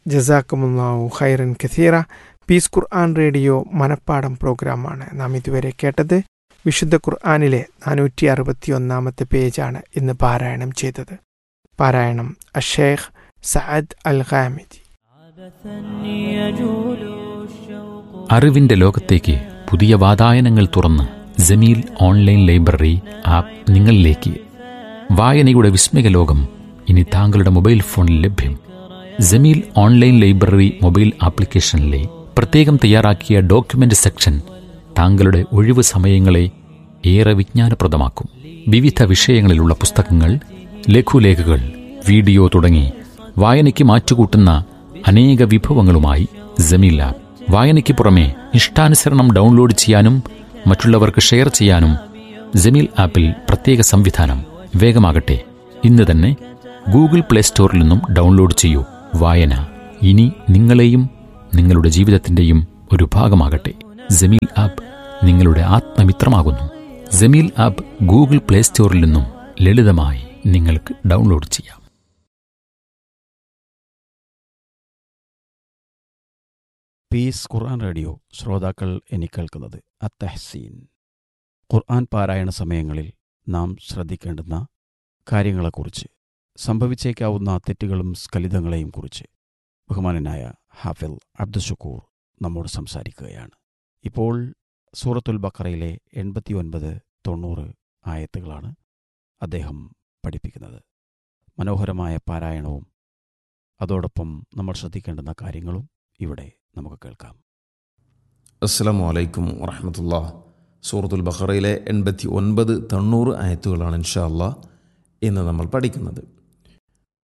ജസാക്കുമുല്ലാഹു ഖൈറൻ കസീറ പീസ് ഖുർആൻ റേഡിയോ മനപ്പാടം പ്രോഗ്രാമാണ് നാം ഇതുവരെ കേട്ടത് വിശുദ്ധ ഖുർആാനിലെ നാനൂറ്റി അറുപത്തി ഒന്നാമത്തെ പേജാണ് ഇന്ന് പാരായണം ചെയ്തത് പാരായണം അഷേഖ് സഅദ് അൽ ഖാമിദി അറിവിന്റെ ലോകത്തേക്ക് പുതിയ വാതായനങ്ങൾ തുറന്ന് ജമീൽ ഓൺലൈൻ ലൈബ്രറി ആപ്പ് നിങ്ങളിലേക്ക് വായനയുടെ വിസ്മയ ലോകം ഇനി താങ്കളുടെ മൊബൈൽ ഫോണിൽ ലഭ്യം ജമീൽ ഓൺലൈൻ ലൈബ്രറി മൊബൈൽ ആപ്ലിക്കേഷനിലെ പ്രത്യേകം തയ്യാറാക്കിയ ഡോക്യുമെന്റ് സെക്ഷൻ താങ്കളുടെ ഒഴിവ് സമയങ്ങളെ ഏറെ വിജ്ഞാനപ്രദമാക്കും വിവിധ വിഷയങ്ങളിലുള്ള പുസ്തകങ്ങൾ ലഘുലേഖകൾ വീഡിയോ തുടങ്ങി വായനയ്ക്ക് മാറ്റുകൂട്ടുന്ന അനേക വിഭവങ്ങളുമായി ജമീൽ ആപ്പ് വായനയ്ക്ക് പുറമെ ഇഷ്ടാനുസരണം ഡൗൺലോഡ് ചെയ്യാനും മറ്റുള്ളവർക്ക് ഷെയർ ചെയ്യാനും ജമീൽ ആപ്പിൽ പ്രത്യേക സംവിധാനം വേഗമാകട്ടെ ഇന്ന് തന്നെ ഗൂഗിൾ പ്ലേ സ്റ്റോറിൽ നിന്നും ഡൗൺലോഡ് ചെയ്യൂ വായന ഇനി നിങ്ങളെയും നിങ്ങളുടെ ജീവിതത്തിന്റെയും ഒരു ഭാഗമാകട്ടെ ജമീൽ ആപ്പ് നിങ്ങളുടെ ആത്മമിത്രമാകുന്നു ജമീൽ ആപ്പ് ഗൂഗിൾ പ്ലേ സ്റ്റോറിൽ നിന്നും ലളിതമായി നിങ്ങൾക്ക് ഡൗൺലോഡ് ചെയ്യാം പീസ് ഖുർആൻ റേഡിയോ ശ്രോതാക്കൾ ഇനി കേൾക്കുന്നത് അത്തഹസീൻ ഖുർആൻ പാരായണ സമയങ്ങളിൽ നാം ശ്രദ്ധിക്കേണ്ടുന്ന കാര്യങ്ങളെക്കുറിച്ച് സംഭവിച്ചേക്കാവുന്ന തെറ്റുകളും സ്ഖലിതങ്ങളെയും കുറിച്ച് ബഹുമാനനായ ഹാഫിൽ അബ്ദുഷക്കൂർ നമ്മോട് സംസാരിക്കുകയാണ് ഇപ്പോൾ സൂറത്തുൽ ബക്കറയിലെ എൺപത്തിയൊൻപത് തൊണ്ണൂറ് ആയത്തുകളാണ് അദ്ദേഹം പഠിപ്പിക്കുന്നത് മനോഹരമായ പാരായണവും അതോടൊപ്പം നമ്മൾ ശ്രദ്ധിക്കേണ്ടുന്ന കാര്യങ്ങളും ഇവിടെ നമുക്ക് കേൾക്കാം അസ്സലാമു അലൈക്കും വറഹമത്തുള്ള സൂറത്തുൽ ബഹറയിലെ എൺപത്തി ഒൻപത് തൊണ്ണൂറ് ആയത്തുകളാണ് ഇൻഷാ അല്ലാ ഇന്ന് നമ്മൾ പഠിക്കുന്നത്